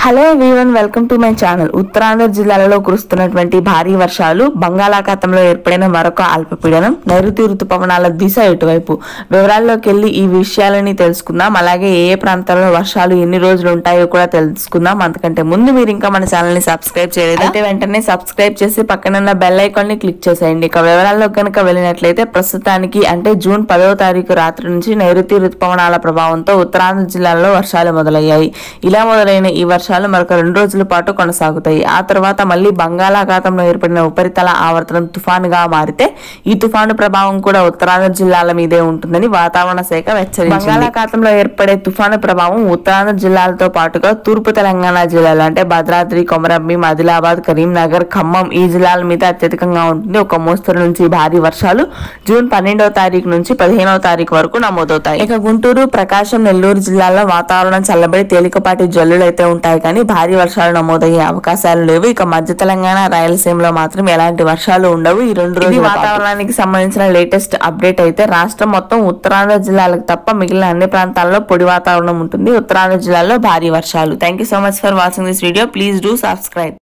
hello everyone welcome to my channel Uttarandhra జిల్లాలలో కురుస్తున్నటువంటి భారీ వర్షాలు బంగాళాఖాతంలో ఏర్పడిన మరొక అల్పపీడనం నైరుతి ఋతుపవనాల దిశ ఎటువైపు వివరాల్లోకి వెళ్ళి ఈ విషయాలని తెలుసుకుందాం అలాగే ఏ ఏ ప్రాంతాల్లో వర్షాలు ఎన్ని రోజులు ఉంటాయో కూడా తెలుసుకుందాం అంతకంటే ముందు మీరు ఇంకా మన ఛానల్ ని సబ్స్క్రైబ్ చేయలేదు అయితే వెంటనే సబ్స్క్రైబ్ చేసి పక్కన ఉన్న బెల్ ఐకాన్ ని క్లిక్ చేసేయండి ఇక వివరాల్లో కనుక వెళ్ళినట్లయితే ప్రస్తుతానికి అంటే జూన్ పదవ తారీఖు రాత్రి నుంచి నైరుతి ఋతుపవనాల ప్రభావంతో ఉత్తరాంధ్ర జిల్లాల్లో వర్షాలు మొదలయ్యాయి ఇలా మొదలైన ఈ వర్షాలు మరొక రెండు రోజుల పాటు కొనసాగుతాయి ఆ తర్వాత మళ్ళీ బంగాళాఖాతంలో ఏర్పడిన ఉపరితల ఆవర్తనం తుఫానుగా మారితే ఈ తుఫాను ప్రభావం కూడా ఉత్తరాంధ్ర జిల్లాల మీదే ఉంటుందని వాతావరణ శాఖ హెచ్చరించింది బంగాళాఖాతంలో ఏర్పడే తుఫాను ప్రభావం ఉత్తరాంధ్ర జిల్లాలతో పాటుగా తూర్పు తెలంగాణ జిల్లాలు అంటే భద్రాద్రి కొమరంభీం ఆదిలాబాద్ కరీంనగర్ ఖమ్మం ఈ జిల్లాల మీద అత్యధికంగా ఉంటుంది ఒక మోస్తరు నుంచి భారీ వర్షాలు జూన్ పన్నెండవ తారీఖు నుంచి పదిహేనవ తారీఖు వరకు నమోదవుతాయి ఇక గుంటూరు ప్రకాశం నెల్లూరు జిల్లాల్లో వాతావరణం చల్లబడి తేలికపాటి జల్లులు అయితే ఉంటాయి కానీ భారీ వర్షాలు నమోదయ్యే అవకాశాలు లేవు ఇక మధ్య తెలంగాణ రాయలసీమలో మాత్రం ఎలాంటి వర్షాలు ఉండవు ఈ రెండు రోజులు వాతావరణానికి సంబంధించిన లేటెస్ట్ అప్డేట్ అయితే రాష్ట్రం మొత్తం ఉత్తరాంధ్ర జిల్లాలకు తప్ప మిగిలిన అన్ని ప్రాంతాల్లో పొడి వాతావరణం ఉంటుంది ఉత్తరాంధ్ర జిల్లాలో భారీ వర్షాలు thank you so much for watching this video please do subscribe